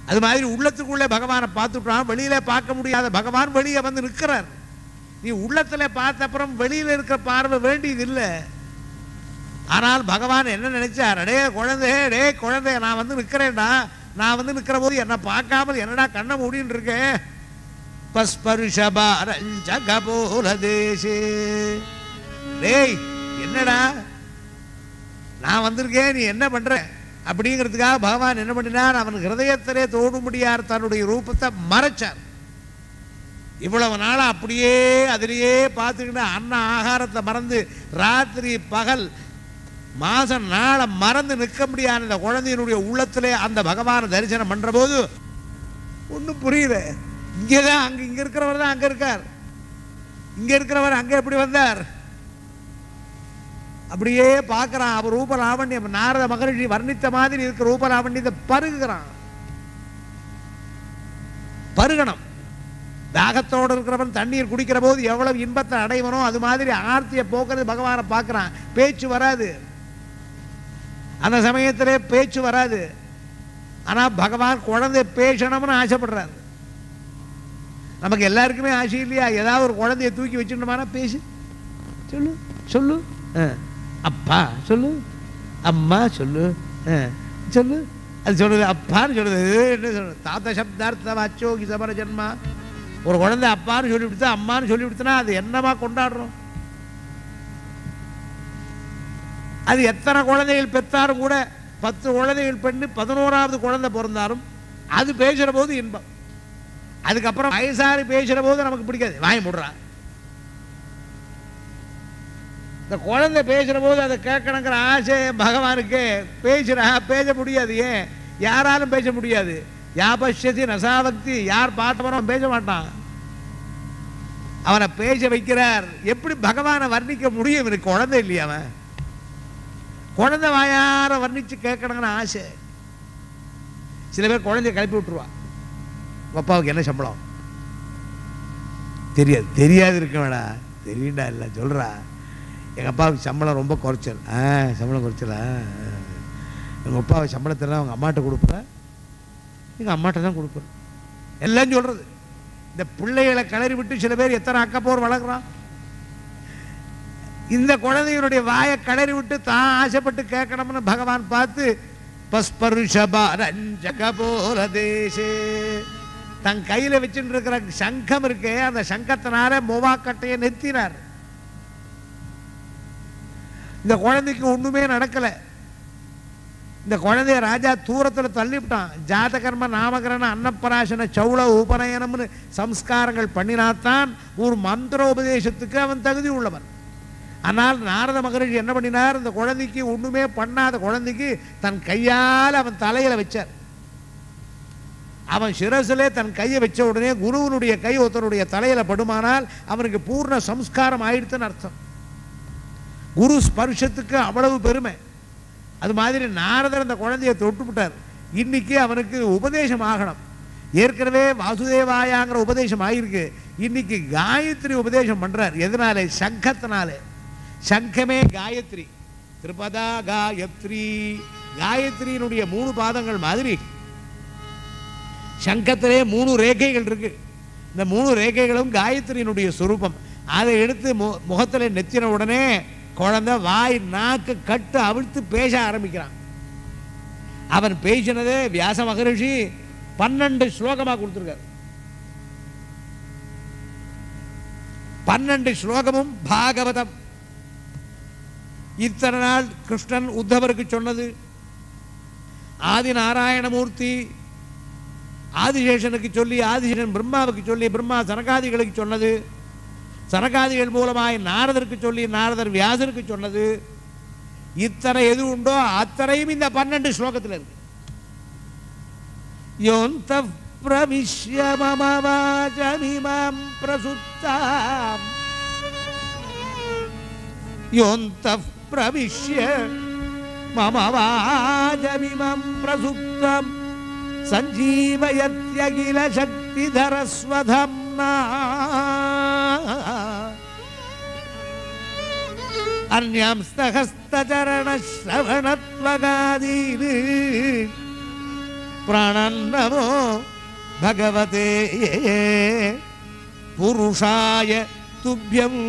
அது மாதிரி உள்ளத்துக்குள்ளே பகவானை பார்த்துட்டான் வெளியில பார்க்க முடியாத பகவான் வெளியே வந்து நிற்கிறார் நீ உள்ளத்துல பார்த்த அப்புறம் வெளியில இருக்கிற பார்வை வேண்டியது இல்லை ஆனால் பகவான் என்ன நினைச்சார் அடே குழந்தை டே குழந்தை நான் வந்து நிற்கிறேன்டா நான் வந்து நிற்கிற போது என்னை பார்க்காமல் என்னடா கண்ணை மூடின்னு இருக்கேன் பஸ்பருஷபாரஞ்சகபோல தேசே டேய் என்னடா நான் வந்திருக்கேன் நீ என்ன பண்ற அப்படிங்கிறதுக்காக பகவான் என்ன பண்ணினார் அவன் ஹிருதயத்திலே தோணும்படியார் தன்னுடைய ரூபத்தை மறைச்சார் இவ்வளவு நாளா அப்படியே அதிலேயே பார்த்துக்கிட்டு அன்ன ஆகாரத்தை மறந்து ராத்திரி பகல் மாசம் நாளை மறந்து நிற்க முடியாத இந்த குழந்தையினுடைய உள்ளத்திலே அந்த பகவானை தரிசனம் பண்ற போது ஒன்றும் புரியல இங்கே தான் அங்கே இங்கே இருக்கிறவர் தான் அங்கே இருக்கார் இங்கே இருக்கிறவர் அங்கே எப்படி வந்தார் அப்படியே பார்க்கறான் அவர் ரூப லாவண்யம் நாரத மகரிஷி வர்ணித்த மாதிரி இருக்கிற ரூப லாவண்யத்தை பருகுகிறான் பருகணும் தாகத்தோடு இருக்கிறவன் தண்ணீர் குடிக்கிற போது எவ்வளவு இன்பத்தை அடைவனோ அது மாதிரி ஆர்த்தியை போக்குறது பகவானை பார்க்கறான் பேச்சு வராது அந்த சமயத்திலே பேச்சு வராது ஆனா பகவான் குழந்தை பேசணும்னு ஆசைப்படுறாரு நமக்கு எல்லாருக்குமே ஆசை இல்லையா ஏதாவது ஒரு குழந்தைய தூக்கி வச்சுட்டோமானா பேசு சொல்லு சொல்லு ஆ. அப்பா சொல்லு அம்மா சொல்லு ஆ. சொல்லு அது சொல்லுது அப்பான்னு சொல்லுது இது என்ன சொல்லுது தாத்த சப்தார்த்த வாச்சோகி சமர ஜன்மா ஒரு குழந்தை அப்பான்னு சொல்லி கொடுத்தா அம்மான்னு சொல்லி கொடுத்தனா அது என்னமா கொண்டாடுறோம் அது எத்தனை குழந்தைகள் பெற்றாலும் கூட பத்து குழந்தைகள் பெண்ணு பதினோராவது குழந்தை பிறந்தாலும் அது பேசுகிற போது இன்பம் அதுக்கப்புறம் வயசாரி பேசுகிற போது நமக்கு பிடிக்காது வாய் முடுறா இந்த குழந்தை பேசுகிற போது அதை கேட்கணுங்கிற ஆசை பகவானுக்கு பேசுகிறா பேச முடியாது ஏன் யாராலும் பேச முடியாது யா பஷ்யதி நசாபக்தி யார் பார்த்தவனும் பேச மாட்டான் அவனை பேச வைக்கிறார் எப்படி பகவானை வர்ணிக்க முடியும் இவனுக்கு குழந்தை இல்லையா அவன் குழந்தை வாயார வர்ணிச்சு கேட்கணுங்கிற ஆசை சில பேர் குழந்தைய கிளப்பி விட்டுருவா உங்க அப்பாவுக்கு என்ன சம்பளம் தெரியாது தெரியாது இருக்க வேடா தெரியுண்டா இல்லை சொல்கிறா எங்கள் அப்பாவுக்கு சம்பளம் ரொம்ப குறைச்சல் ஆ சம்பளம் குறைச்சலா எங்கள் அப்பாவுக்கு சம்பளத்தெல்லாம் அவங்க அம்மாட்ட கொடுப்பேன் எங்கள் அம்மாட்ட தான் கொடுப்பேன் எல்லாம் சொல்கிறது இந்த பிள்ளைகளை கிளறி விட்டு சில பேர் எத்தனை அக்கப்போர் வளர்க்குறான் இந்த குழந்தைகளுடைய வாயை கிளறி விட்டு தான் ஆசைப்பட்டு கேட்கணும்னு பகவான் பார்த்து பஸ்பருஷபோல தேசே தன் கையில் வச்சுட்டு இருக்கிற சங்கம் இருக்கே அந்த சங்கத்தினால மொவாக்கட்டையை நெத்தினார் இந்த குழந்தைக்கு ஒண்ணுமே நடக்கல இந்த குழந்தைய ராஜா தூரத்தில் தள்ளிவிட்டான் ஜாதகர்ம நாமகரண அன்னப்பராசன சௌள உபநயனம்னு சம்ஸ்காரங்கள் பண்ணினாத்தான் ஒரு மந்திரோபதேசத்துக்கு அவன் தகுதி உள்ளவன் ஆனால் நாரத மகரிஷி என்ன பண்ணினார் இந்த குழந்தைக்கு ஒண்ணுமே பண்ணாத குழந்தைக்கு தன் கையால் அவன் தலையில வச்சார் அவன் சிரசிலே தன் கையை வச்ச உடனே குருவனுடைய கை ஒருத்தனுடைய தலையில படுமானால் அவனுக்கு பூர்ண சம்ஸ்காரம் ஆயிடுத்துன்னு அர்த்தம் குரு ஸ்பர்ஷத்துக்கு அவ்வளவு பெருமை அது மாதிரி நாரதர் அந்த குழந்தையை தொட்டுவிட்டார் இன்னைக்கு அவனுக்கு உபதேசம் ஆகணும் ஏற்கனவே வாசுதேவாயாங்கிற உபதேசம் ஆகியிருக்கு இன்னைக்கு காயத்ரி உபதேசம் பண்றார் எதனாலே சங்கத்தினாலே சங்கமே காயத்ரி திரிபதா காயத்ரி காயத்ரியினுடைய மூணு பாதங்கள் மாதிரி சங்கத்திலே மூணு ரேகைகள் இருக்கு இந்த மூணு ரேகைகளும் காயத்ரியினுடைய சுரூபம் அதை எடுத்து மு முகத்தில் நெத்தின உடனே குழந்தை வாய் நாக்கு கட்டு அவிழ்த்து பேச ஆரம்பிக்கிறான் அவன் பேசினதே வியாச மகரிஷி பன்னெண்டு ஸ்லோகமா கொடுத்துருக்காரு பன்னெண்டு ஸ்லோகமும் பாகவதம் இத்தனை நாள் கிருஷ்ணன் உத்தவருக்கு சொன்னது ஆதி நாராயணமூர்த்தி ஆதிசேஷனுக்கு சொல்லி ஆதிசேஷன் பிரம்மாவுக்கு சொல்லி பிரம்மா சனகாதிகளுக்கு சொன்னது சனகாதிகள் மூலமாய் நாரதருக்கு சொல்லி நாரதர் வியாசருக்கு சொன்னது இத்தனை எது உண்டோ அத்தனையும் இந்த பன்னெண்டு ஸ்லோகத்தில் இருக்கு யோந்த பிரவிஷ்ய மம வாசமிமாம் பிரசுத்தாம் யோந்த பிரவிஷ்ய மம வாசமிமம் பிரசுத்தம் சஞ்சீவயத்யகில சக்திதரஸ்வதம்னா அந்யம்ஸ்தகஸ்தரண ஸ்ரவணத்வகாதீன் பிரணன்னமோ பகவதே புருஷாய துப்பியம்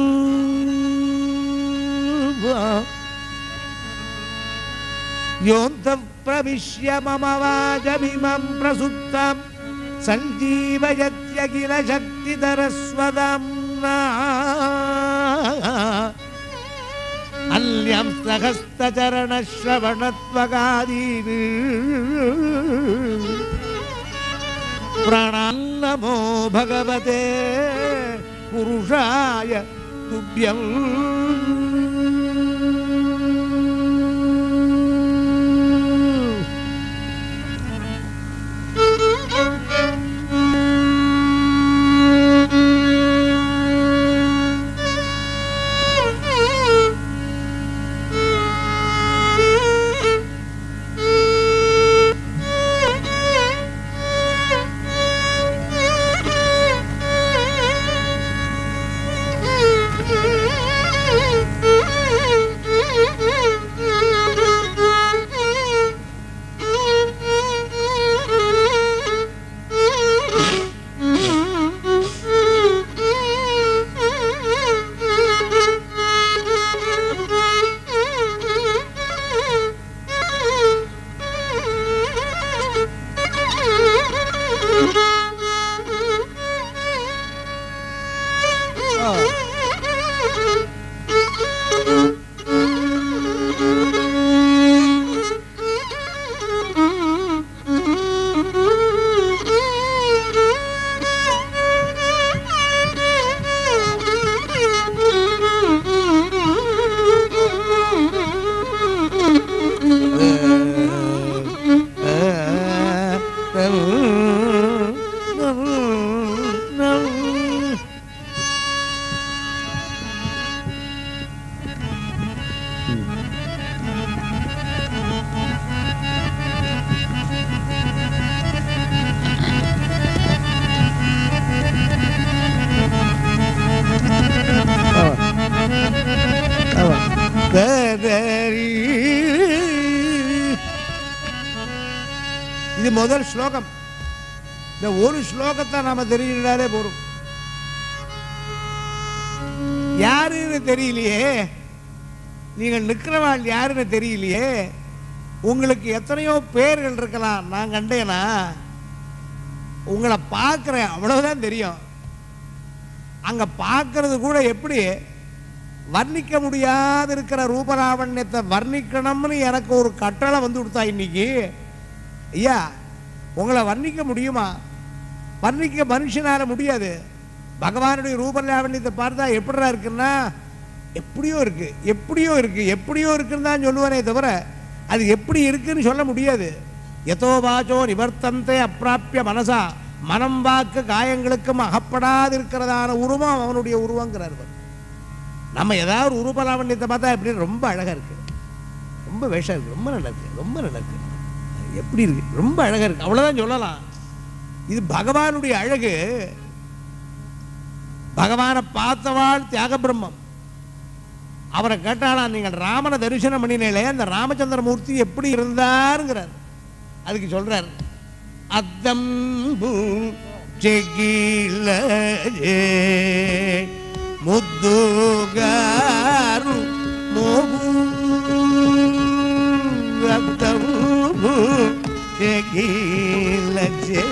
யோந்த பிரவிஷ்ய மம வாஜமிமம் பிரசுப்தம் சஞ்சீவயத்யகில சக்திதரஸ்வதம்னா அல்யம் சகஸ்தரணஸ்ரவணத்வகாதீன் பிரணான்னமோ பகவதே புருஷாய துப்பியம் இது முதல் ஸ்லோகம் இந்த ஒரு ஸ்லோகத்தை நாம தெரிஞ்சிட்டாலே போதும் யாருன்னு தெரியலையே நீங்கள் நிற்கிறவாள் யாருன்னு தெரியலையே உங்களுக்கு எத்தனையோ பேர்கள் இருக்கலாம் நான் கண்டேனா உங்களை பார்க்குறேன் அவ்வளவுதான் தெரியும் அங்க பார்க்கறது கூட எப்படி வர்ணிக்க முடியாது இருக்கிற ரூபராவண்யத்தை வர்ணிக்கணும்னு எனக்கு ஒரு கட்டளை வந்து கொடுத்தா இன்னைக்கு ஐயா உங்களை வர்ணிக்க முடியுமா வர்ணிக்க மனுஷனால முடியாது பகவானுடைய ரூபலாவண்யத்தை பார்த்தா எப்படிடா இருக்குன்னா எப்படியோ இருக்கு எப்படியோ இருக்கு எப்படியோ இருக்குன்னு தான் சொல்லுவானே தவிர அது எப்படி இருக்குன்னு சொல்ல முடியாது எதோ வாச்சோ நிவர்த்தந்தே அப்பிராப்பிய மனசா மனம் வாக்கு காயங்களுக்கும் அகப்படாது இருக்கிறதான உருவம் அவனுடைய உருவங்கிறார் இவர். நம்ம ஏதாவது ஒரு உருபலாவண்யத்தை பார்த்தா எப்படி ரொம்ப அழகா இருக்கு ரொம்ப வேஷம் இருக்கு ரொம்ப நல்லா இருக்கு ரொம்ப நல்லா இருக்கு எப்படி இருக்கு ரொம்ப அழகா இருக்கு அவ்வளவுதான் சொல்லலாம் இது பகவானுடைய அழகு பகவானை பார்த்தவாள் தியாக பிரம்மம் அவரை கேட்டாலாம் நீங்கள் ராமனை தரிசனம் பண்ணினீங்களே அந்த ராமச்சந்திரமூர்த்தி எப்படி இருந்தாருங்கிறார் அதுக்கு சொல்றார் அத்தம்பு చెగిలే ముద్దుగారు మోగు రక్తము చెగిలచే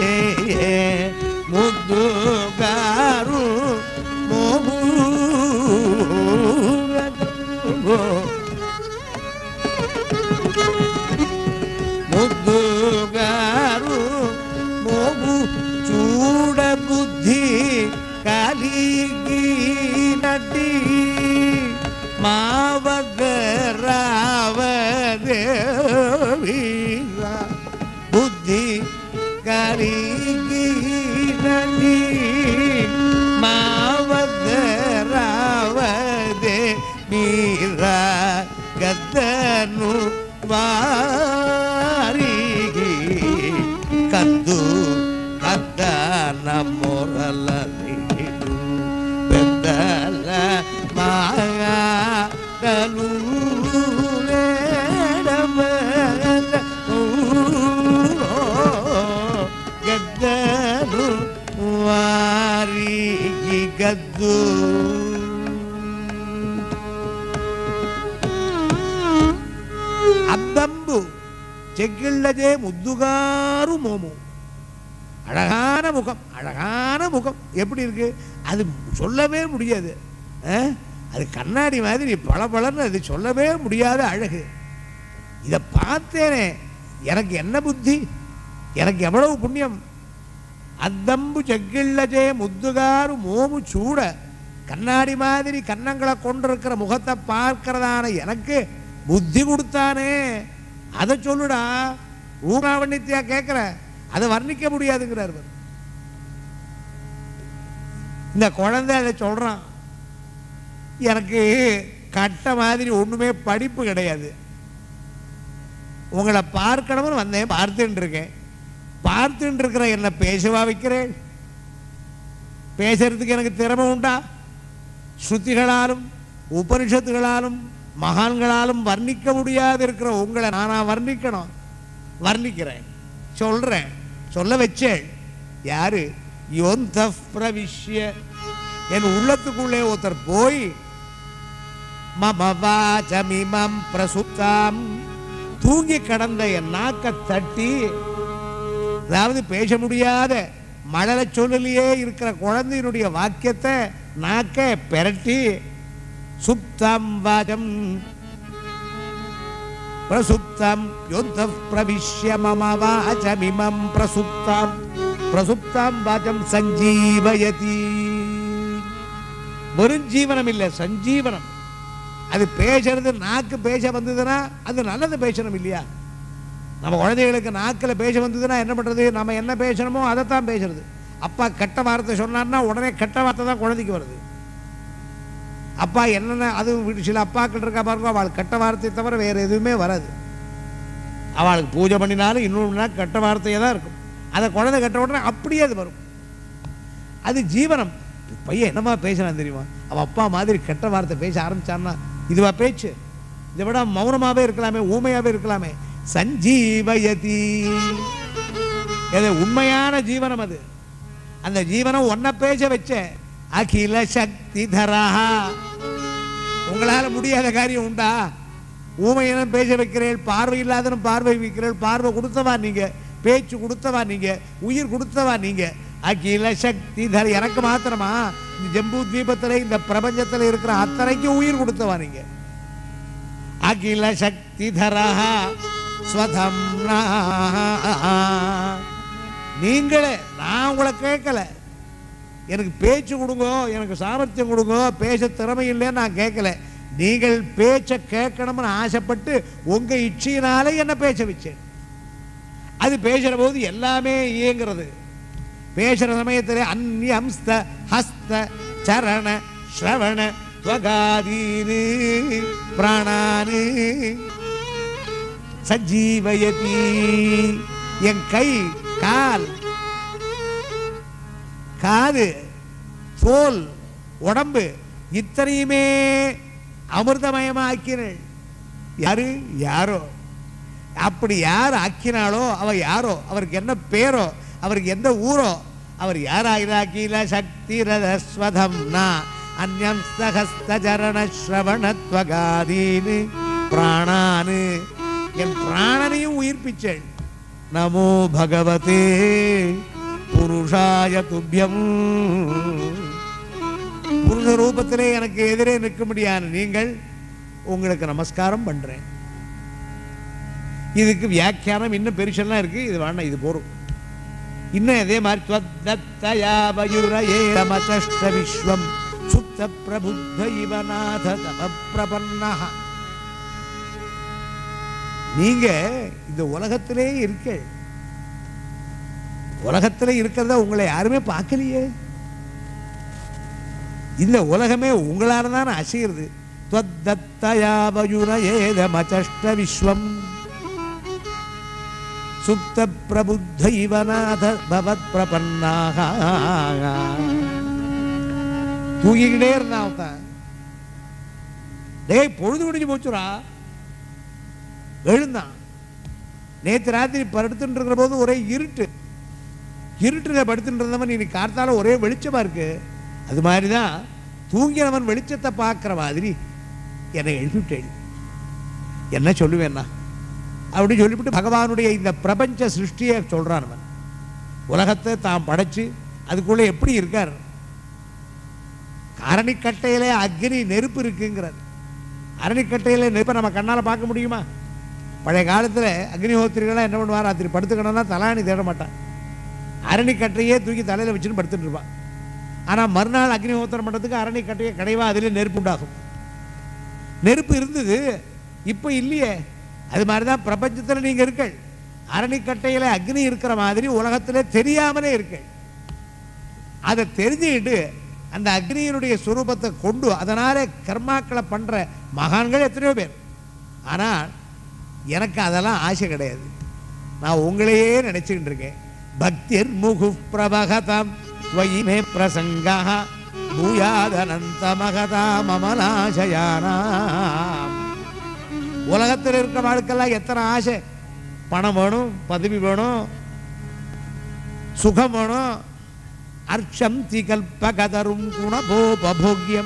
ముద్దుగారు మోగు రక్తము ముద్దుగారు మోగు చూడ బుద్ధి కలిగి నటి మావగరావదేవీరా బుద్ధి కలిగి నటి మావగరావదే మీరా గద్దను వారికి కద్దు అద్దన మొరల నీడు పెద్దల మాగలు లేడవల ఊరో செக்கிள்ளஜே முத்துகாரு மோமு அழகான முகம் அழகான முகம் எப்படி இருக்கு அது சொல்லவே முடியாது அஹ்? அது கண்ணாடி மாதிரி பளபளன்னு அது சொல்லவே முடியாத அழகு இதை பார்த்தேனே எனக்கு என்ன புத்தி எனக்கு எவ்வளவு புண்ணியம் அத்தம்பு செக்கிள்ளஜே முத்துகாரு மோமு சூட கண்ணாடி மாதிரி கன்னங்களை கொண்டிருக்கிற முகத்தை பார்க்கிறதான எனக்கு புத்தி கொடுத்தானே அதை சொல்லுடா ஊராவண்யத்தையா கேட்குற அதை வர்ணிக்க முடியாதுங்கிறார் இவர். இந்த குழந்தை அதை சொல்றான் எனக்கு கட்ட மாதிரி ஒண்ணுமே படிப்பு கிடையாது உங்களை பார்க்கணும்னு வந்தேன் பார்த்துட்டு இருக்கேன் பார்த்துட்டு இருக்கிற என்ன பேசவா வைக்கிறேன் பேசுறதுக்கு எனக்கு திறமை உண்டா ஸ்ருதிகளாலும் உபனிஷத்துகளாலும் மகான்களாலும் வர்ணிக்க முடியாது இருக்கிற உங்களை நானா வர்ணிக்கணும் வர்ணிக்கிறேன் சொல்றேன் சொல்ல வச்சேன் யாரு யோந்த பிரவிஷ்ய என் உள்ளத்துக்குள்ளே ஒருத்தர் போய் மம வாசமிமம் பிரசுப்தாம் தூங்கி கடந்த என் நாக்க தட்டி அதாவது பேச முடியாத மழலை சொல்லலையே இருக்கிற குழந்தையினுடைய வாக்கியத்தை நாக்க பெரட்டி சுப்தம் வாஜம் பிரசுப்தம் யுத்த பிரவிஷ்ய மம வாசமிமம் பிரசுப்தம் பிரசுப்தம் வாஜம் சஞ்சீவயதி வெறும் ஜீவனம் இல்லை சஞ்சீவனம் அது பேசுறது நாக்கு பேச வந்ததுன்னா அது நல்லது பேசணும் இல்லையா நம்ம குழந்தைகளுக்கு நாக்கில் பேச வந்ததுன்னா என்ன பண்ணுறது நம்ம என்ன பேசணுமோ அதைத்தான் பேசுறது அப்பா கெட்ட வார்த்தை சொன்னார்னா உடனே கெட்ட வார்த்தை தான் குழந்தைக்கு வருது அப்பா என்னென்ன அது சில அப்பாக்கள் இருக்கா பாருங்க அவள் கெட்ட வார்த்தையை தவிர வேறு எதுவுமே வராது அவளுக்கு பூஜை பண்ணினாலும் இன்னொன்று கெட்ட வார்த்தையே தான் இருக்கும் அதை குழந்தை கெட்ட உடனே அப்படியே அது வரும் அது ஜீவனம் பையன் என்னமா பேசுறான் தெரியுமா அவன் அப்பா மாதிரி கெட்ட வார்த்தை பேச ஆரம்பிச்சான்னா இதுவா பேச்சு இதை விட மௌனமாவே இருக்கலாமே ஊமையாவே இருக்கலாமே சஞ்சீவயதி இது உண்மையான ஜீவனம் அது அந்த ஜீவனம் ஒன்ன பேச வச்ச அகில சக்தி தரஹா உங்களால முடியாத காரியம் உண்டா ஊமையனும் பேச வைக்கிறேன் பார்வை இல்லாதனும் பார்வை வைக்கிறேன் பார்வை கொடுத்தவா நீங்க பேச்சு கொடுத்தவா நீங்க உயிர் கொடுத்தவா நீங்க அகில சக்தி தர எனக்கு மாத்திரமா இந்த ஜம்பு தீபத்துல இந்த பிரபஞ்சத்துல இருக்கிற அத்தனைக்கும் உயிர் கொடுத்தவா நீங்க அகில சக்தி தரஹா ஸ்வதம் நீங்களே நான் உங்களை கேட்கல எனக்கு பேச்சு கொடுங்க எனக்கு சாமர்த்தியம் கொடுங்க பேச திறமை இல்லைன்னு நான் கேட்கல நீங்கள் பேச்ச கேட்கணும்னு ஆசைப்பட்டு உங்க இச்சையினால என்ன பேச வச்சேன் அது பேசுற போது எல்லாமே இயங்குறது பேசுற சமயத்தில் அந்யம்ஸ்த ஹஸ்த சரண ஸ்ரவண துவகாதீனு பிராணானு சஜீவயதி என் கை கால் காது தோல் உடம்பு இத்தனையுமே அமிர்தமயமாக்கினள் யாரு யாரோ அப்படி யார் ஆக்கினாளோ அவ யாரோ அவருக்கு என்ன பேரோ அவருக்கு எந்த ஊரோ அவர் யாராயிராக்கீல சக்தி ரதஸ்வதம் நா அந்யம் சகஸ்தரண ஸ்ரவணத்வகாதீனு பிராணானு என் பிராணனையும் உயிர்ப்பிச்சள் நமோ பகவதே புருஷாய துப்பியம் புருஷ ரூபத்திலே எனக்கு எதிரே நிற்க முடியாது நீங்கள் உங்களுக்கு நமஸ்காரம் பண்றேன் இதுக்கு வியாக்கியானம் இன்னும் பெருசெல்லாம் இருக்கு இது வேண்டாம் இது போரும் இன்னும் அதே மாதிரி त्वद्दत्तया वयुरये रमचष्ट विश्वं सुप्त प्रबुद्ध इव नाथ तव प्रपन्नः நீங்க இந்த உலகத்திலே இருக்க உலகத்திலே இருக்கிறத உங்களை யாருமே பார்க்கலையே இந்த உலகமே உங்களால தான் அசைகிறது त्वद्दत्तया वयुरयेदमचष्ट विश्वम् சுப்த பிரபுத்த இவநாத பவத் பிரபன்னாக தூங்கிக்கிட்டே இருந்தான் அவன் டேய் பொழுது முடிஞ்சு போச்சுடா எழுந்தான் நேத்து ராத்திரி படுத்துட்டு இருக்கிற போது ஒரே இருட்டு இருட்டுல படுத்துட்டு இருந்தவன் இன்னைக்கு கார்த்தால ஒரே வெளிச்சமா இருக்கு அது மாதிரி தான் தூங்கினவன் வெளிச்சத்தை பார்க்குற மாதிரி என்னை எழுப்பிவிட்டேன் என்ன சொல்லுவேன்னா அப்படின்னு சொல்லிவிட்டு பகவானுடைய இந்த பிரபஞ்ச சிருஷ்டியை சொல்றான் அவன் உலகத்தை தான் படைச்சு அதுக்குள்ளே எப்படி இருக்கார் அரணிக்கட்டையிலே அக்னி நெருப்பு இருக்குங்கிறார் அரணிக்கட்டையில நெருப்பை நம்ம கண்ணால் பார்க்க முடியுமா பழைய காலத்தில் அக்னிஹோத்திரிகளாக என்ன பண்ணுவா ராத்திரி படுத்துக்கணும்னா தலாணி தேட மாட்டான் அரணிக்கட்டையே தூக்கி தலையில் வச்சுன்னு படுத்துட்டு இருப்பான் ஆனால் மறுநாள் அக்னிஹோத்திரம் பண்ணுறதுக்கு அரணிக்கட்டையை கடைவா அதில் நெருப்பு உண்டாகும் நெருப்பு இருந்தது இப்போ இல்லையே அது மாதிரி தான் பிரபஞ்சத்தில் நீங்கள் இருக்கள் அரணிக்கட்டையில் அக்னி இருக்கிற மாதிரி உலகத்தில் தெரியாமலே இருக்கள் அதை தெரிஞ்சுக்கிட்டு அந்த அக்னியினுடைய சுரூபத்தை கொண்டு அதனால கர்மாக்களை பண்ற மகான்கள் எத்தனையோ பேர் ஆனால் எனக்கு அதெல்லாம் ஆசை கிடையாது நான் உங்களையே நினைச்சுக்கிட்டு இருக்கேன் பக்திர் முகு பிரபகதம் துவயிமே பிரசங்கா பூயாதனந்த மகதா மமநாசயானாம் உலகத்தில் இருக்கிற வாழ்க்கெல்லாம் எத்தனை ஆசை பணம் வேணும் பதவி வேணும் சுகம் வேணும் அர்ச்சம் திகல்பகதரும் குணபோபோக்யம்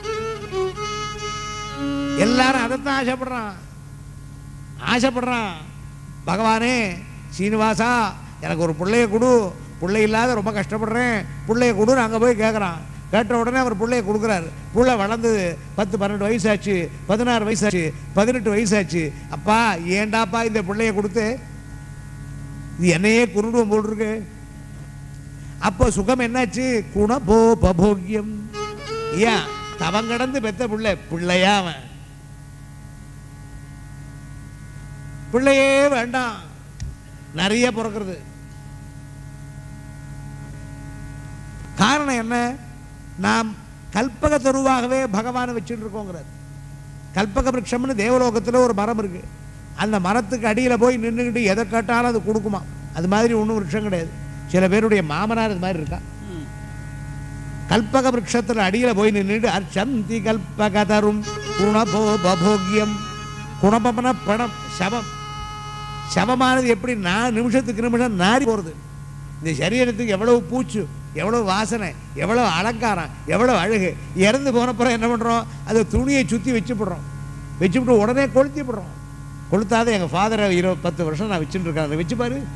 எல்லாரும் அதைத்தான் ஆசைப்படுறான் ஆசைப்படுறான் பகவானே சீனிவாசா எனக்கு ஒரு பிள்ளைய கொடு பிள்ளை இல்லாத ரொம்ப கஷ்டப்படுறேன் பிள்ளைய கொடு அங்கே போய் கேட்குறான் கேட்ட உடனே அவர் பிள்ளைய கொடுக்குறாரு புள்ள வளர்ந்தது பத்து பன்னெண்டு வயசாச்சு பதினாறு வயசாச்சு பதினெட்டு வயசாச்சு அப்பா ஏண்டாப்பா இந்த பிள்ளைய கொடுத்து இது என்னையே குருடுவம் போல் இருக்கு அப்போ சுகம் என்னாச்சு குணபோ பபோக்கியம் ஏன் தவம் கடந்து பெத்த பிள்ளை பிள்ளையா அவன் பிள்ளையே வேண்டாம் நிறைய பிறக்கிறது காரணம் என்ன நாம் கல்பக தருவாகவே பகவானை வச்சுட்டு இருக்கோங்கிறார் கல்பக விருட்சம்னு தேவலோகத்தில் ஒரு மரம் இருக்கு அந்த மரத்துக்கு அடியில் போய் நின்றுக்கிட்டு எதை கேட்டாலும் அது கொடுக்குமா அது மாதிரி ஒன்றும் விருட்சம் கிடையாது சில பேருடைய மாமனார் இது மாதிரி இருக்கா கல்பக விருட்சத்தில் அடியில் போய் நின்றுட்டு அர்ச்சந்தி கல்பக தரும் குணபோ பபோக்கியம் குணபம்னா பணம் சவம் சவமானது எப்படி நான் நிமிஷத்துக்கு நிமிஷம் நாரி போகிறது இந்த சரீரத்துக்கு எவ்வளவு பூச்சு எவ்வளவு வாசனை எவ்வளவு அலங்காரம் எவ்வளவு அழகு இறந்து போனப்புறம் என்ன பண்ணுறோம் அதை துணியை சுற்றி வச்சு விடுறோம் வச்சுவிட்டு உடனே கொளுத்தி விடுறோம் கொளுத்தாத எங்கள் ஃபாதரை இருபது பத்து வருஷம் நான் வச்சுட்டு இருக்கேன் அதை வச்சு பாரு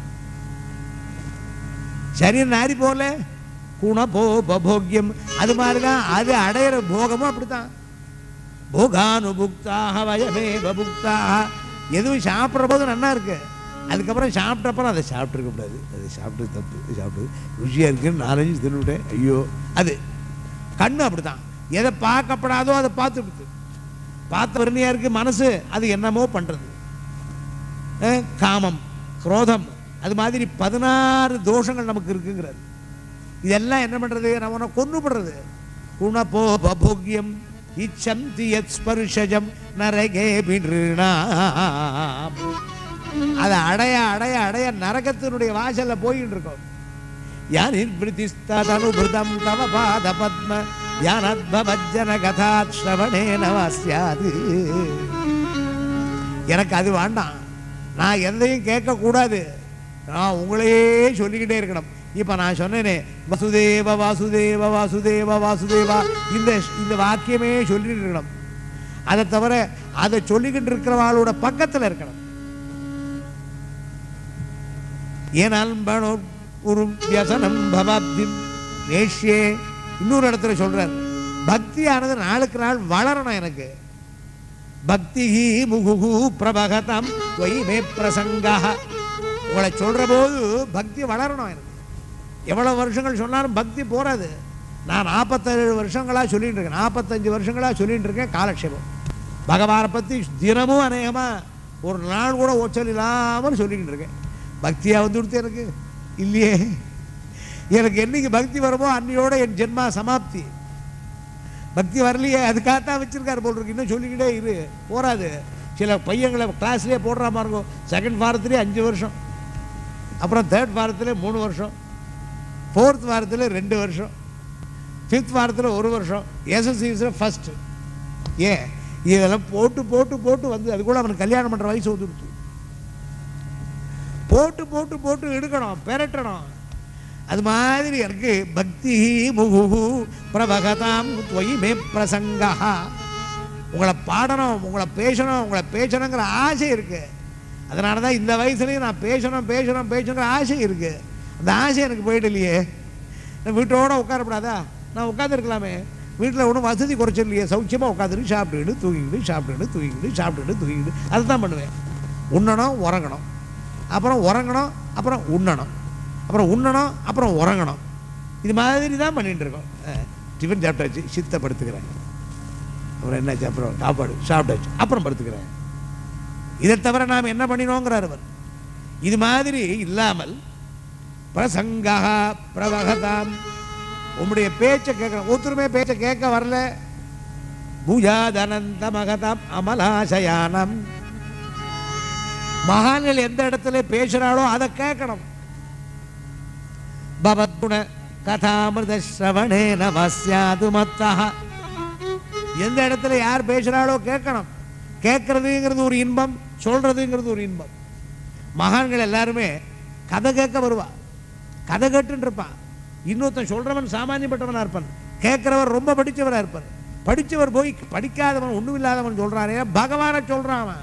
சரீரம் நாரி போகல குண போ பபோக்கியம் அது மாதிரி தான் அது அடையிற போகமும் அப்படித்தான் போகானுபுக்தாக வயமே பபுக்தாக எதுவும் சாப்பிட்ற போது நல்லா இருக்கு அதுக்கப்புறம் சாப்பிட்டப்பறம் அதை சாப்பிட்ருக்க கூடாது அது சாப்பிட்டு தப்பு இது சாப்பிட்டு ருசியாக இருக்குன்னு நாலஞ்சு தின்னுவிட்டேன் ஐயோ அது கண்ணு அப்படித்தான் எதை பார்க்கப்படாதோ அதை பார்த்து விடுது பார்த்த வறுமையாக இருக்கு மனசு அது என்னமோ பண்ணுறது அஹ், காமம் குரோதம் அது மாதிரி பதினாறு தோஷங்கள் நமக்கு இருக்குங்கிறார் இதெல்லாம் என்ன பண்றது நம்ம கொன்னுபடுறது குணபோ பபோக்கியம் இச்சந்தி யத் ஸ்பர்ஷஜம் நரகே பின்றாம் அதை அடைய அடைய அடைய நரகத்தினுடைய வாசல்ல போயிட்டு இருக்கோம் யானின் பிரிதிஸ்தனுபிருதம் தவ பாத பத்ம யானத்பவஜன கதா ஸ்ரவணேன வாஸ்யாது எனக்கு அது வேண்டாம் நான் எதையும் கேட்கக்கூடாது நான் உங்களையே சொல்லிக்கிட்டே இருக்கணும் இப்போ நான் சொன்னேனே வசுதேவ வாசுதேவ வாசுதேவ வாசுதேவா இந்த இந்த வாக்கியமே சொல்லிட்டு இருக்கணும் அதை தவிர அதை சொல்லிக்கிட்டு இருக்கிறவாளோட பக்கத்தில் இருக்கணும் ஏன் அன்பனோ ஒரு வியசனம் பவாப்திம் நேஷ்யே இன்னொரு இடத்துல சொல்றார் பக்தியானது நாளுக்கு நாள் வளரணும் எனக்கு பக்தி முகுகு பிரபகதம் மே பிரசங்கா உங்களை சொல்ற போது பக்தி வளரணும் எனக்கு எவ்வளவு வருஷங்கள் சொன்னாலும் பக்தி போறாது நான் நாற்பத்தேழு வருஷங்களா சொல்லிட்டு இருக்கேன் நாற்பத்தஞ்சு வருஷங்களா சொல்லிட்டு இருக்கேன் காலக்ஷேபம் பகவானை பத்தி தினமும் அநேகமா ஒரு நாள் கூட ஓச்சல் இல்லாமல் சொல்லிக்கிட்டு இருக்கேன் பக்தியா வந்து கொடுத்து எனக்கு இல்லையே எனக்கு என்னைக்கு பக்தி வருமோ அன்னையோட என் ஜென்மா சமாப்தி பக்தி வரலையே அதுக்காகத்தான் வச்சிருக்காரு போல் இருக்கு இன்னும் சொல்லிக்கிட்டே இரு போறாது சில பையங்களை கிளாஸ்லேயே போடுற மாதிரி இருக்கும் செகண்ட் வாரத்திலே அஞ்சு வருஷம் அப்புறம் தேர்ட் வாரத்தில் மூணு வருஷம் ஃபோர்த் வாரத்தில் ரெண்டு வருஷம் ஃபிஃப்த் வாரத்தில் ஒரு வருஷம் எஸ்எஸ்சிஸில் ஃபஸ்ட்டு ஏன் இதெல்லாம் போட்டு போட்டு போட்டு வந்து அது கூட அவனுக்கு கல்யாணம் பண்ணுற வயசு வந்துடுச்சு போட்டு போட்டு போட்டு எடுக்கணும் பெரட்டணும் அது மாதிரி எனக்கு பக்தி முகு பிரபகதாம் தொய் மே பிரசங்கா உங்களை பாடணும் உங்களை பேசணும் உங்களை பேசணுங்கிற ஆசை இருக்கு அதனால தான் இந்த வயசுலயும் நான் பேசணும் பேசணும் பேசணுங்கிற ஆசை இருக்கு அந்த ஆசை எனக்கு போயிட்டு இல்லையே நான் வீட்டோட உட்காரப்படாதா நான் உட்காந்துருக்கலாமே வீட்டில் ஒன்றும் வசதி குறைச்சல் இல்லையே சௌக்கியமாக உட்காந்துட்டு சாப்பிட்டுக்கிட்டு தூங்கிக்கிட்டு சாப்பிட்டுக்கிட்டு தூங்கிக்கிட்டு சாப்பிட்டுக்கிட்டு தூங்கிக்கிட்டு அதுதான் பண்ணுவேன் உண்ணணும் உறங்கணும் அப்புறம் உறங்கணும் அப்புறம் உண்ணணும் அப்புறம் உண்ணணும் அப்புறம் உறங்கணும் இது மாதிரி தான் பண்ணிட்டு இருக்கோம் அஹ், டிஃபன் சாப்பிட்டாச்சு சித்தப்படுத்துக்கிறேன் அப்புறம் என்னாச்சு அப்புறம் சாப்பாடு சாப்பிட்டாச்சு அப்புறம் படுத்துக்கிறேன் இதை தவிர நாம் என்ன பண்ணினோங்கிறார் அவர் இது மாதிரி இல்லாமல் பிரசங்கா பிரவகதாம் உம்முடைய பேச்சை கேட்கணும் ஒருத்தருமே பேச்சை கேட்க வரல பூஜாதனந்த மகதாம் அமலாசயானம் மகான்கள் எந்த இடத்துல பேசுறாளோ அதை கேட்கணும் பவத்குண கதாமிருத ஸ்ரவணே நமஸ்யாது மத்தா எந்த இடத்துல யார் பேசுறாளோ கேட்கணும் கேட்கறதுங்கிறது ஒரு இன்பம் சொல்றதுங்கிறது ஒரு இன்பம் மகான்கள் எல்லாருமே கதை கேட்க வருவா கதை கேட்டுன்னு இருப்பான் இன்னொருத்தன் சொல்றவன் சாமானியப்பட்டவனா இருப்பான் கேட்கிறவர் ரொம்ப படிச்சவரா இருப்பார் படிச்சவர் போய் படிக்காதவன் ஒண்ணும் இல்லாதவன் சொல்றானே பகவானை சொல்றான் அவன்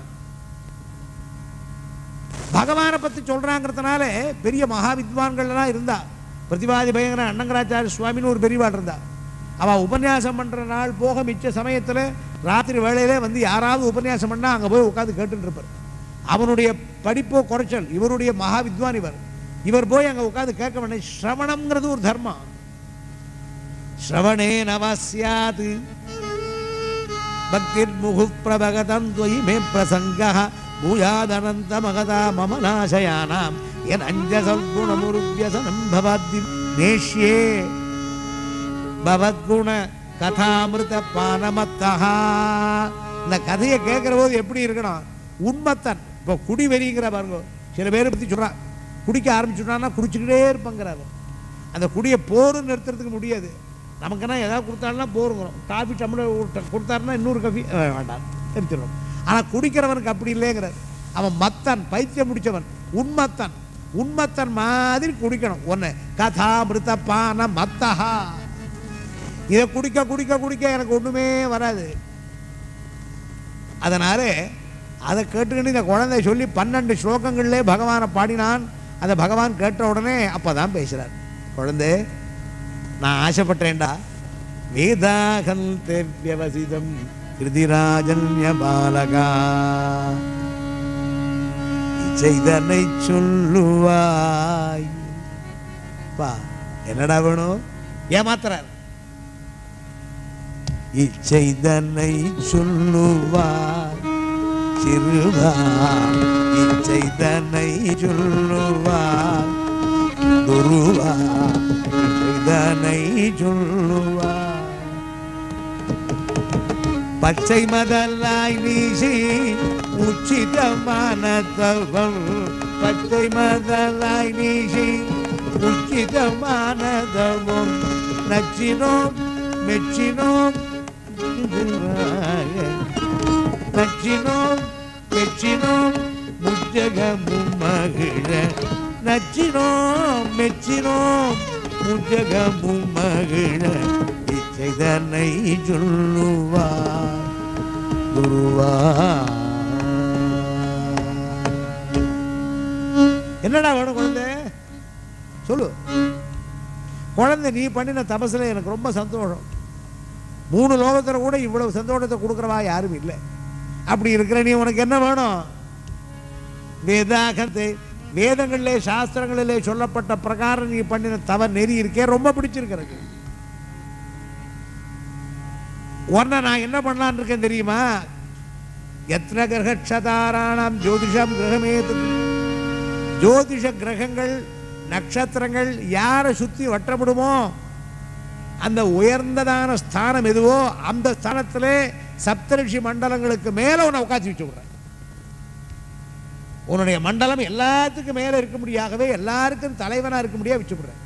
பகவானை பத்தி சொல்றாங்கிறதுனால பெரிய மகா வித்வான்கள்லாம் இருந்தா பிரதிபாதி பயங்கர அன்னங்கராச்சாரிய சுவாமின்னு ஒரு பெரியவாள் இருந்தா அவ உபன்யாசம் பண்ற நாள் போக மிச்ச சமயத்துல ராத்திரி வேளையிலே வந்து யாராவது உபன்யாசம் பண்ணா அங்க போய் உட்காந்து கேட்டுட்டு இருப்பார் அவனுடைய படிப்போ குறைச்சல் இவருடைய மகா வித்வான் இவர் இவர் போய் அங்க உட்காந்து கேட்க வேண்டிய சிரவணம்ங்கிறது ஒரு தர்மம் ஸ்ரவணே நவசியாது பக்திர்முகு பிரபகதம் துவயி மே பிரசங்க பூயாதனந்த மகதா மம நாசயானாம் என் அஞ்சசகுணமுருவியசனம் பவாத்தி நேஷ்யே பவத்குண கதாமிருத பானமத்தா இந்த கதையை கேட்கிற போது எப்படி இருக்கணும் உண்மத்தன் இப்போ குடி வெறிங்கிற பாருங்க சில பேரை பற்றி சொல்கிறான் குடிக்க ஆரம்பிச்சுட்டான்னா குடிச்சுக்கிட்டே இருப்பாங்கிறாரு அந்த குடியை போரும் நிறுத்துறதுக்கு முடியாது நமக்குன்னா ஏதாவது கொடுத்தாருன்னா போருங்கிறோம் காஃபி டம்ளர் ஊட்ட- கொடுத்தாருன்னா இன்னொரு காஃபி அஹ், வேண்டாம் நிறுத்திடுறோம் ஆனால் குடிக்கிறவனுக்கு அப்படி இல்லைங்கிறார் அவன் மத்தன் பைத்தியம் முடிச்சவன் உண்மத்தன் உண்மத்தன் மாதிரி குடிக்கணும் ஒன்று கதாமிருத பான மத்தஹா இதை குடிக்க குடிக்க குடிக்க எனக்கு ஒண்ணுமே வராது அதனால அதை கேட்டுக்கிட்டு இந்த குழந்தை சொல்லி பன்னெண்டு ஸ்லோகங்கள்லே பகவானை பாடினான் அதை பகவான் கேட்ட உடனே அப்பதான் பேசுறார் குழந்தை நான் ஆசைப்பட்டேன்டா வேதாகல் தேவியவசிதம் கிருதிராஜன்ய பாலகா இச்சைதனை சொல்லுவாய் பா என்னடா வேணும் ஏமாத்துறார் இச்சைதனை சொல்லுவார் சிறுவா இச்சைதனை சொல்லுவார் குருவா இச்சைதனை சொல்லுவார் பச்சை மதலாய் வீசி உச்சிதமான தவம் பச்சை மதலாய் வீசி உச்சிதமான தவம் நச்சினோம் மெச்சினோம் நச்சினோம் மெச்சினோம் முஜகமும் மகிழ நச்சினோம் மெச்சினோம் முஜகமும் மகிழ இச்சைதனை சொல்லுவார் குருவா என்னடா வேணும் குழந்தை சொல்லு குழந்தை நீ பண்ணின தபசுல எனக்கு ரொம்ப சந்தோஷம் மூணு லோகத்துல கூட இவ்வளவு சந்தோஷத்தை கொடுக்குறவா யாரும் இல்லை அப்படி இருக்கிற நீ உனக்கு என்ன வேணும் வேதாகத்தை வேதங்களிலே சாஸ்திரங்களிலே சொல்லப்பட்ட பிரகாரம் நீ பண்ணின தவ நெறி இருக்கே ரொம்ப பிடிச்சிருக்கிறது உன்னை நான் என்ன பண்ணலான்னு இருக்கேன் தெரியுமா எத்தனை கிரகக்ஷதாராணாம் ஜோதிஷம் கிரகமேது ஜோதிஷ கிரகங்கள் நட்சத்திரங்கள் யாரை சுத்தி வட்டப்படுமோ அந்த உயர்ந்ததான ஸ்தானம் எதுவோ அந்த ஸ்தானத்திலே சப்தரிஷி மண்டலங்களுக்கு மேல உன்னை உட்காந்து வச்சு விடுறேன் உன்னுடைய மண்டலம் எல்லாத்துக்கும் மேல இருக்கும்படியாகவே எல்லாருக்கும் தலைவனா இருக்கும்படியா வச்சு விடுறேன்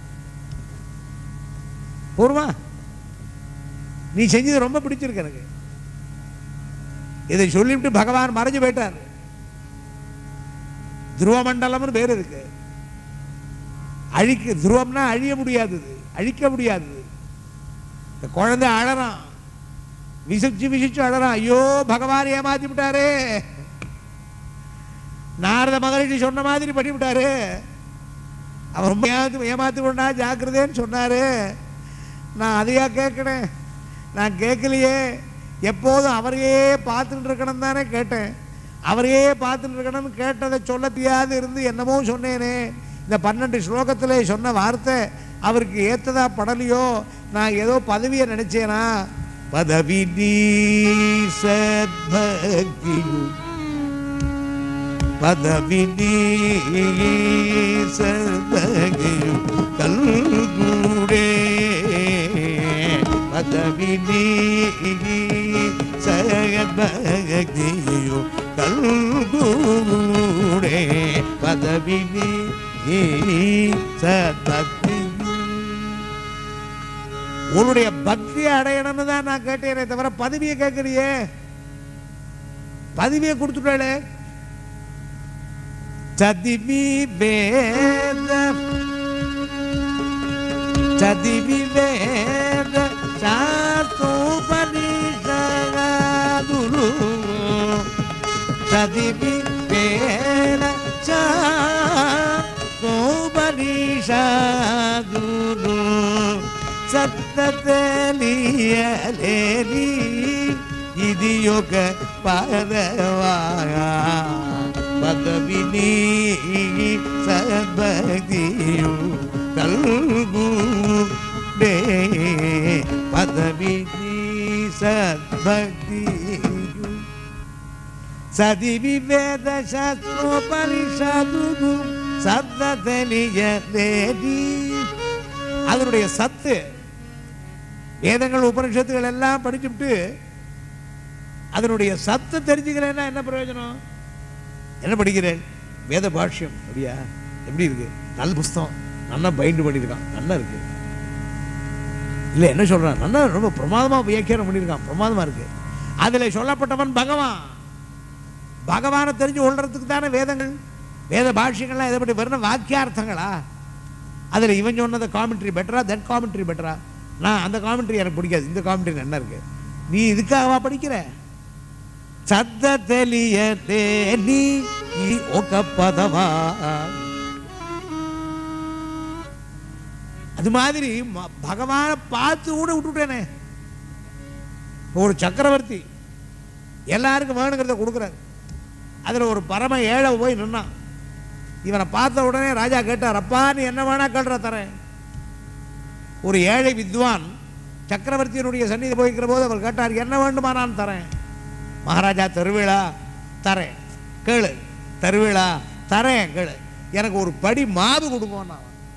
போருமா நீ செஞ்சது ரொம்ப பிடிச்சிருக்கு எனக்கு இதை சொல்லிவிட்டு பகவான் மறைஞ்சு போயிட்டார் துருவ மண்டலம்னு பேர் இருக்கு அழிக்க துருவம்னா அழிய முடியாதது அழிக்க முடியாதது இந்த குழந்தை அழறான் விசிச்சு விசிச்சு அழறான் ஐயோ பகவான் ஏமாத்தி விட்டாரே நாரத மகரிஷி சொன்ன மாதிரி பண்ணிவிட்டாரு அவர் ரொம்ப ஏமாத்து ஏமாத்து கொண்டா ஜாக்கிரதைன்னு சொன்னாரு நான் அதையா கேட்கணேன் நான் கேட்கலையே எப்போதும் அவரையே பார்த்துட்டு இருக்கணும் தானே கேட்டேன் அவரையே பார்த்துட்டு இருக்கணும்னு கேட்டதை சொல்லத்தியாது இருந்து என்னமோ சொன்னேனே இந்த பன்னெண்டு ஸ்லோகத்தில் சொன்ன வார்த்தை அவருக்கு ஏத்ததா படலையோ நான் ஏதோ பதவியை நினைச்சேனா பதவி நீ சத்பக்தியும் பதவி நீ சத்பக்தியும் கல்கூடே பதவி நீ சத்பக்தியும் கல்கூடே பதவி நீ சத்பக்தியும் உன்னுடைய பக்தியை அடையணும்னு தான் நான் கேட்டேனே தவிர பதவியை கேட்கறியே பதவியை கொடுத்துட்டாளே சதிவி வேத சதிவி வேத சாஸ்தோபனிஷகாதுரு சதிவி வேத சாஸ்தோபனிஷாதுரு సత్తలియలేని ఇది ఒక పదవాగా పదవిని సద్భక్తియు కల్గుడే పదవిని సద్భక్తియు సదివి వేద శాస్త్రోపనిషదు సద్ద తెలియలేని அதனுடைய சத்து வேதங்கள் உபனிஷத்துகள் எல்லாம் படிச்சுட்டு அதனுடைய சத்து தெரிஞ்சுக்கிறேன்னா என்ன பிரயோஜனம் என்ன படிக்கிறேன் வேத பாஷ்யம் அப்படியா எப்படி இருக்கு நல்ல புஸ்தகம் நல்லா பைண்ட் பண்ணியிருக்கான் நல்லா இருக்கு இல்லை என்ன சொல்றான் நல்லா ரொம்ப பிரமாதமா வியாக்கியானம் பண்ணியிருக்கான் பிரமாதமா இருக்கு அதில் சொல்லப்பட்டவன் பகவான் பகவானை தெரிஞ்சு கொள்றதுக்கு தானே வேதங்கள் வேத பாஷ்யங்கள்லாம் எதை பற்றி வெறும் வாக்கியார்த்தங்களா அதில் இவன் சொன்னது காமெண்ட்ரி பெட்டரா தென் காமெண்ட்ரி பெட்டரா நான் அந்த காமெண்ட்ரி எனக்கு பிடிக்காது இந்த காமெண்ட்ரி என்ன இருக்கு நீ இதுக்காகவா படிக்கிற சத்த தெளிய நீ ఒక పదవా அது மாதிரி ம- பகவானை பார்த்து கூட விட்டுட்டேனே இப்போ ஒரு சக்கரவர்த்தி எல்லாருக்கும் வேணுங்கிறத கொடுக்குறாரு அதில் ஒரு பரம ஏழை போய் நின்னான் இவனை பார்த்த உடனே ராஜா கேட்டார் அப்பா நீ என்ன வேணா கேள்ற தரேன் ஒரு ஏழை வித்வான் சக்கரவர்த்தியினுடைய சந்நிதி போய்க்கிற போது அவர் கேட்டார் என்ன வேண்டுமா நான் தரேன் மகாராஜா தருவிழா தரேன் கேளு தருவிழா தரேன் கேளு எனக்கு ஒரு படி மாவு கொடுங்கன்னு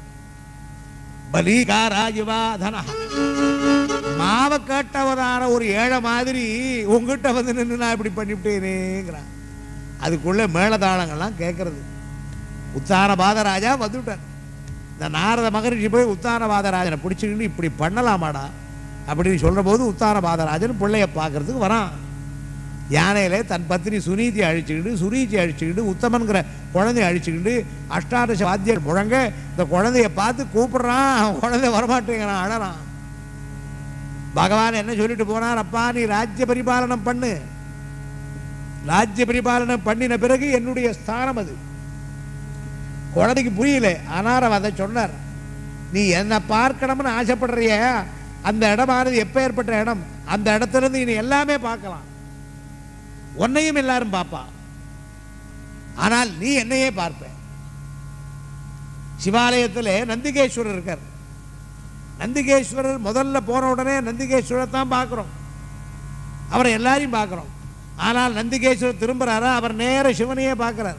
பலிகாராஜிவா தன மாவை கேட்டவதான ஒரு ஏழை மாதிரி உங்ககிட்ட வந்து நின்று நான் இப்படி பண்ணிவிட்டேனேங்கிறான் அதுக்குள்ள மேளதாளங்கள்லாம் கேட்கறது உத்தான பாதராஜா வந்துட்டார் இந்த நாரத மகரிஷி போய் உத்தான பாதராஜனை பிடிச்சிக்கிட்டு இப்படி பண்ணலாமாடா அப்படின்னு சொல்ற போது உத்தான பாதராஜன் பிள்ளைய பார்க்கறதுக்கு வரான் யானையில தன் பத்தினி சுனீதி அழிச்சுக்கிட்டு சுனீதி அழிச்சுக்கிட்டு உத்தமன்கிற குழந்தைய அழிச்சுக்கிட்டு அஷ்டாதச வாத்தியர் முழங்க இந்த குழந்தைய பார்த்து கூப்பிடுறான் அவன் குழந்தை வரமாட்டேங்கிறான் அழறான் பகவான் என்ன சொல்லிட்டு போனார் அப்பா நீ ராஜ்ய பரிபாலனம் பண்ணு ராஜ்ய பரிபாலனம் பண்ணின பிறகு என்னுடைய ஸ்தானம் அது குழந்தைக்கு புரியல ஆனார் அதை சொன்னார் நீ என்ன பார்க்கணும்னு ஆசைப்படுறிய அந்த இடமானது எப்ப ஏற்பட்ட இடம் அந்த இடத்துல இருந்து நீ எல்லாமே பார்க்கலாம் உன்னையும் எல்லாரும் பார்ப்பா ஆனால் நீ என்னையே பார்ப்ப சிவாலயத்தில் நந்திகேஸ்வரர் இருக்கார் நந்திகேஸ்வரர் முதல்ல போன உடனே நந்திகேஸ்வரரை தான் பார்க்குறோம் அவரை எல்லாரையும் பார்க்குறோம் ஆனால் நந்திகேஸ்வரர் திரும்புறாரா அவர் நேர சிவனையே பார்க்குறார்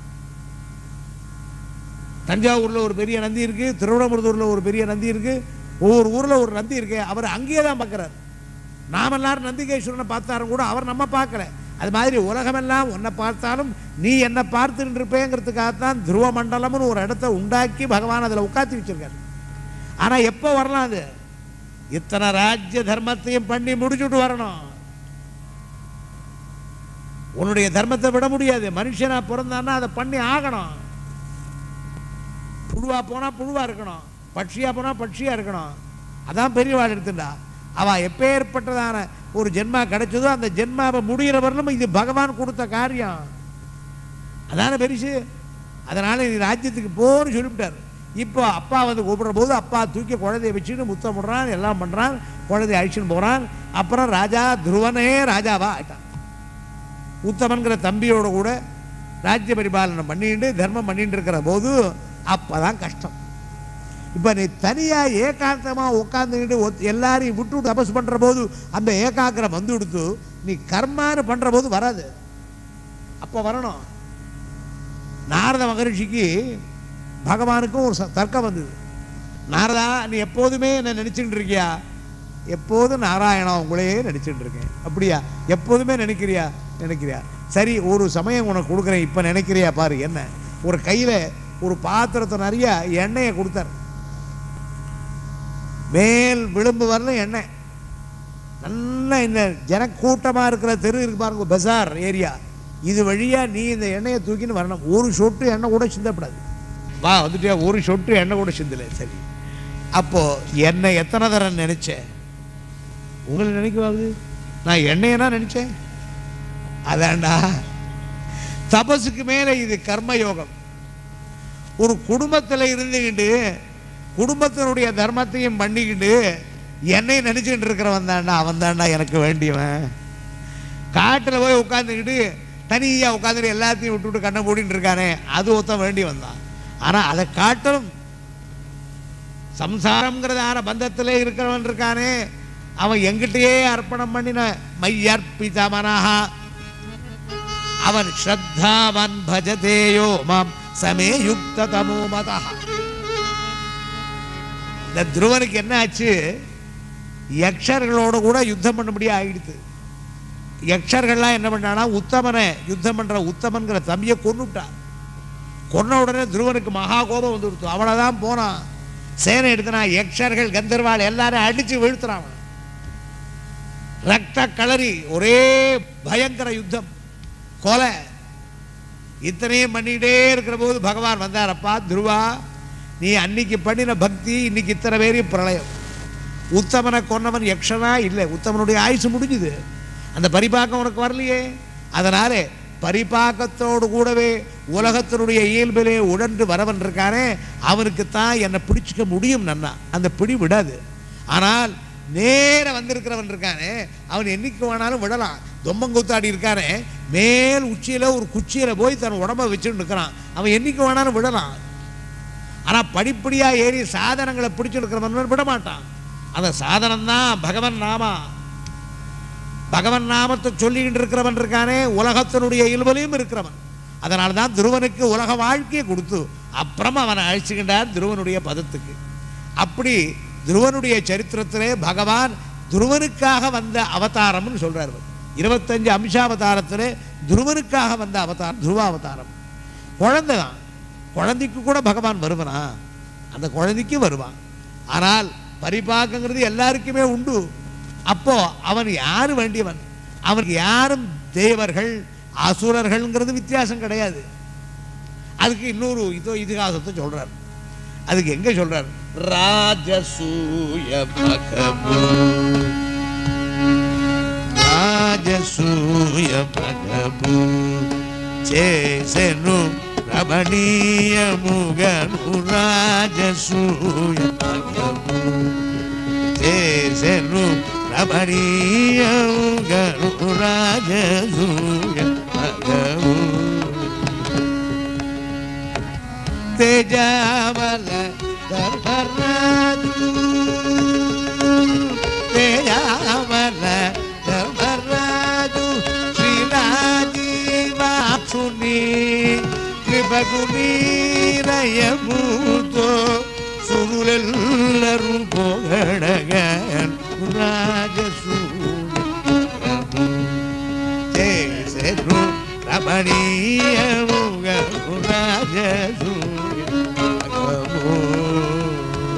தஞ்சாவூர்ல ஒரு பெரிய நந்தி இருக்கு திருவிடமுருதூர்ல ஒரு பெரிய நந்தி இருக்கு ஒவ்வொரு ஊர்ல ஒரு நந்தி இருக்கு அவர் அங்கேயே தான் பார்க்குறார் நாம எல்லாரும் நந்திகேஸ்வரனை பார்த்தாலும் கூட அவர் நம்ம பார்க்கல அது மாதிரி உலகமெல்லாம் உன்னை பார்த்தாலும் நீ என்னை பார்த்துட்டு இருப்பேங்கிறதுக்காகத்தான் துருவ மண்டலம்னு ஒரு இடத்த உண்டாக்கி பகவான் அதில் உட்காத்தி வச்சிருக்காரு ஆனா எப்போ வரலாம் அது இத்தனை ராஜ்ய தர்மத்தையும் பண்ணி முடிச்சுட்டு வரணும் உன்னுடைய தர்மத்தை விட முடியாது மனுஷனா பிறந்தான்னா அதை பண்ணி ஆகணும் புழுவா போனா புழுவா இருக்கணும் பட்சியா போனா பட்சியா இருக்கணும் அதான் பெரியவாள் எடுத்துட்டா அவ எப்பேற்பட்டதான ஒரு ஜென்மா கிடைச்சதோ அந்த ஜென்மாவை முடிகிற வரலும் இது பகவான் கொடுத்த காரியம் அதான பெருசு அதனால நீ ராஜ்யத்துக்கு போன்னு சொல்லிவிட்டார் இப்போ அப்பா வந்து கூப்பிடுற போது அப்பா தூக்கி குழந்தைய வச்சுட்டு முத்தம் விடுறான் எல்லாம் பண்ணுறான் குழந்தைய அழிச்சுன்னு போகிறான் அப்புறம் ராஜா துருவனே ராஜாவா ஆயிட்டான் உத்தமன்கிற தம்பியோட கூட ராஜ்ய பரிபாலனை பண்ணிட்டு தர்மம் பண்ணிட்டு இருக்கிற போது அப்பதான் கஷ்டம் இப்போ நீ தனியாக ஏகாந்தமாக உட்காந்துக்கிட்டு ஒத்- எல்லாரையும் விட்டு தபஸ் பண்ணுற போது அந்த ஏகாகிரம் வந்து கொடுத்து நீ கர்மான்னு பண்ணுற போது வராது அப்போ வரணும் நாரத மகரிஷிக்கு பகவானுக்கும் ஒரு ச- தர்க்கம் வந்தது நாரதா நீ எப்போதுமே என்ன நினச்சிட்டு இருக்கியா எப்போதும் நாராயணா உங்களையே நினச்சிட்டு இருக்கேன் அப்படியா எப்போதுமே நினைக்கிறியா நினைக்கிறியா சரி ஒரு சமயம் உனக்கு கொடுக்குறேன் இப்போ நினைக்கிறியா பாரு என்ன ஒரு கையில் ஒரு பாத்திரத்தை நிறைய எண்ணெயை கொடுத்தார் மேல் விளிம்பு வரல எண்ணெய் நல்ல இந்த ஜனக்கூட்டமாக இருக்கிற தெரு இருக்கு பாருங்க பஜார் ஏரியா இது வழியாக நீ இந்த எண்ணெயை தூக்கின்னு வரணும் ஒரு சொட்டு எண்ணெய் கூட சிந்தப்படாது வா வந்துட்டியா ஒரு சொட்டு எண்ணெய் கூட சிந்தலை சரி அப்போ எண்ணெய் எத்தனை தரம் நினைச்சேன் உங்களை நினைக்கவாது நான் எண்ணெயனா நினைச்சேன் அதான்டா தபசுக்கு மேலே இது கர்ம யோகம் ஒரு குடும்பத்தில் இருந்துக்கிட்டு குடும்பத்தினுடைய தர்மத்தையும் பண்ணிக்கிட்டு என்னை நினச்சிக்கிட்டு இருக்கிறவன் தான்டா அவன் தான்டா எனக்கு வேண்டியவன் காட்டில் போய் உட்காந்துக்கிட்டு தனியாக உட்காந்துட்டு எல்லாத்தையும் விட்டுவிட்டு கண்ணை மூடிட்டு இருக்கானே அது ஒருத்தன் வேண்டியவன் தான் ஆனால் அதை காட்டிலும் சம்சாரம்ங்கிறதான பந்தத்திலே இருக்கிறவன் இருக்கானே அவன் எங்கிட்டயே அர்ப்பணம் பண்ணின மையர்ப்பித மனஹா அவன் ஸ்ரத்தாவன் பஜதேயோ மாம் சமே யுக்த தமோ மதா இந்த துருவனுக்கு என்ன ஆச்சு யக்ஷர்களோட கூட யுத்தம் பண்ண முடியாது ஆயிடுது யக்ஷர்கள்லாம் என்ன பண்ணானா உத்தமனை யுத்தம் பண்ற உத்தமன்கிற தம்பியை கொன்னுட்டான் கொன்ன உடனே துருவனுக்கு மகா கோபம் வந்து கொடுத்து அவ்வளோதான் போனான் சேனை எடுத்தனா யக்ஷர்கள் கந்தர்வாள் எல்லாரும் அடிச்சு வீழ்த்துறான் அவனை. ரத்த களரி ஒரே பயங்கர யுத்தம் கொலை இத்தனையும் பண்ணிக்கிட்டே இருக்கிற போது பகவான் வந்தாரப்பா துருவா நீ அன்னைக்கு பண்ணின பக்தி இன்னைக்கு இத்தனை பேரையும் பிரளயம் உத்தமனை கொன்னவன் யக்ஷனா இல்லை உத்தமனுடைய ஆயுசு முடிஞ்சுது அந்த பரிபாக்கம் உனக்கு வரலையே அதனாலே பரிபாக்கத்தோடு கூடவே உலகத்தினுடைய இயல்பிலே உடன்று வரவன் இருக்கானே அவனுக்குத்தான் என்னை பிடிச்சிக்க முடியும் நன்னா அந்த பிடி விடாது ஆனால் நேர வந்திருக்கிறவன் இருக்கானே அவன் என்னைக்கு வேணாலும் விடலாம் தொம்பங்கூத்தாடி இருக்கானே மேல் உச்சியில ஒரு குச்சியில போய் தன் உடம்ப வச்சுட்டு நிற்கிறான் அவன் என்னைக்கு வேணாலும் விடலாம் ஆனால் படிப்படியாக ஏறி சாதனங்களை பிடிச்சிருக்கிறவன் விட மாட்டான் அந்த சாதனம் தான் பகவன் நாமா பகவன் நாமத்தை சொல்லிக்கிட்டு இருக்கிறவன் இருக்கானே உலகத்தினுடைய இயல்பலையும் இருக்கிறவன் அதனால தான் துருவனுக்கு உலக வாழ்க்கையை கொடுத்து அப்புறம் அவனை அழைச்சுக்கின்றார் துருவனுடைய பதத்துக்கு அப்படி துருவனுடைய சரித்திரத்திலே பகவான் துருவனுக்காக வந்த அவதாரம்னு சொல்றார் அவர். இருபத்தஞ்சு அம்சாவதாரத்திலே துருவனுக்காக வந்த அவதாரம் துருவாவதாரம் குழந்தை தான் குழந்தைக்கு கூட பகவான் வருவனா அந்த குழந்தைக்கு வருவான் ஆனால் பரிபாக்கங்கிறது எல்லாருக்குமே உண்டு அப்போ அவன் யாரு வேண்டியவன் அவனுக்கு யாரும் தேவர்கள் அசுரர்கள்ங்கிறது வித்தியாசம் கிடையாது அதுக்கு இன்னொரு இதோ இதிகாசத்தை சொல்றார் அதுக்கு எங்க சொல்றார் ராஜசூய பகபு రాజసూయ పగబు చేసెను రమణీయముగను రాజసూయ పగబు చేసెను రమణీయముగను రాజసూయ పగబు తేజావల ధర్మరాజు తేజావల ధర్మరాజు శ్రీరాజీవాక్షుని కృపగునీరయముతో సురులెల్లరూ పొగడగన్ రాజసూయ చేసెను రమణీయముగా రాజసూయ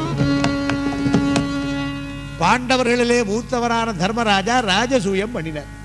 பாண்டவர்களிலே மூத்தவரான தர்மராஜா ராஜசூயம் பண்ணினார்